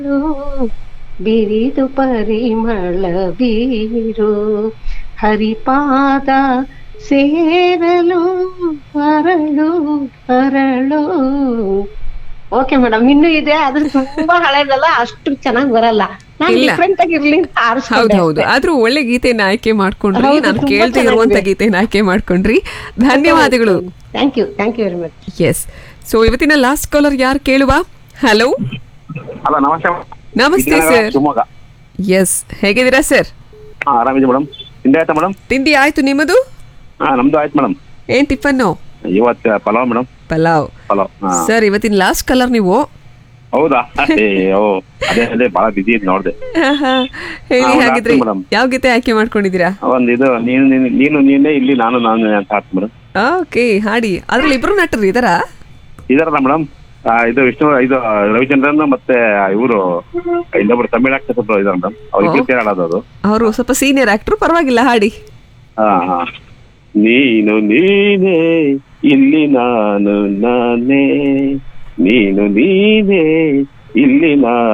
ಬಿರಿದು ಪರಿಮಳ ಬೀರು ಹರಿಪಾದ ಸೇರಲು ಅರಳು ಅರಳು ಓಕೆ ಮೇಡಮ್ ಇನ್ನೂ ಇದೆ ಆದ್ರೆ ತುಂಬಾ ಹಳೇದಲ್ಲ ಅಷ್ಟು ಚೆನ್ನಾಗಿ ಬರಲ್ಲ ನಾನು ಇಲ್ಲ. ಡಿಫ್ರೆಂಟ್ ಆಗಿರ್ಲಿ ಅಂತ ಹೌದು ಆರಿಸ್ಕೊಂಡೆ ಹೌದು ಅಷ್ಟೇ. ಆದ್ರೂ ಒಳ್ಳೆ ಗೀತೆನ ಆಯ್ಕೆ ಮಾಡ್ಕೊಂಡ್ರಿ ಹೌದು, ನಾನು ತುಂಬಾ ಕೇಳ್ತಾ ಇರುವಂತ ಚೆನ್ನಾಗಿದೆ. ಗೀತೆನ ಆಯ್ಕೆ ಮಾಡ್ಕೊಂಡ್ರಿ ಧನ್ಯವಾದಗಳು thank you thank you very much yes so ಇವತ್ತಿನ ಲಾಸ್ಟ್ ಕಾಲರ್ ಯಾರು ಕೇಳುವ ಹಲೋ ಅಲ್ಲ ನಮಸ್ತೆ ನಮಸ್ತೆ ವಿಜಯನಗರ, ಸರ್ ಶಿವಮೊಗ್ಗ ಎಸ್ ಹೇಗಿದ್ದೀರಾ ಸರ್ ಹಾ ಆರಾಮಿದೆ ಮೇಡಮ್ ತಿಂಡಿ ಆಯ್ತಾ ಮೇಡಮ್ ತಿಂಡಿ ಆಯ್ತು ನಿಮ್ಮದು ಹಾ ನಮ್ದು ಆಯ್ತು ಮೇಡಮ್ ಏನ್ ಟಿಫನ್ನು ಇವತ್ತು ಪಲಾವ್ ಮೇಡಮ್ ಪಲಾವ್ ಪಲಾವ್ ಹಾ ಸರ್ ಇವತ್ತಿನ ಲಾಸ್ಟ್ ಕಲರ್ ನೀವು ಹೌದಾ ಏ, ಓ ಅದೇ ಅದೇ ಬಹಳ ಬಿಸಿ ಇದ್ ನೋಡ್ದೆ ಹೇಳಿ ಹಾ, ಒಂದು ಹಾಗಿದ್ರಿ ಆಯ್ತು madam. ಯಾವ ಗೀತೆ ಆಯ್ಕೆ ಮಾಡ್ಕೊಂಡಿದ್ದೀರಾ ಒಂದ್ ಇದು ನೀನು ನೀನು- ನೀನು ನೀನೇ ಇಲ್ಲಿ ನಾನು ನಾನು ಅಂತ ಆಯ್ತು ಮೇಡಮ್ ಓಕೆ ಹಾಡಿ ಅದ್ರಲ್ಲಿ ಇಬ್ರು ನಟರು ಇದಾರಾ ಇದಾರಲ್ಲ ಮೇಡಮ್ ಇದು ವಿಷ್ಣು ಇದು ರವಿಚಂದ್ರನ್ ಮತ್ತೆ ಇವರು ಇನ್ನೊಬ್ರು ತಮಿಳ್ ಆಕ್ಟರ್ ಒಬ್ರು ಇದಾರೆ ಮೇಡಮ್ ಅವ್ರಿಗೆ ಓ. ಗೀತೆ ಹಾಡೋದು ಅದು ಅವರು ಸ್ವಲ್ಪ ಸೀನಿಯರ್ ಆಕ್ಟ್ರು ಪರವಾಗಿಲ್ಲ ಹಾಡಿ ಹಾ ಹಾ ನೀನು ನೀನೇ ಇಲ್ಲಿ ನಾನು ನಾನೇ ನೀನು ನೀನೇ ಇಲ್ಲಿ ನಾ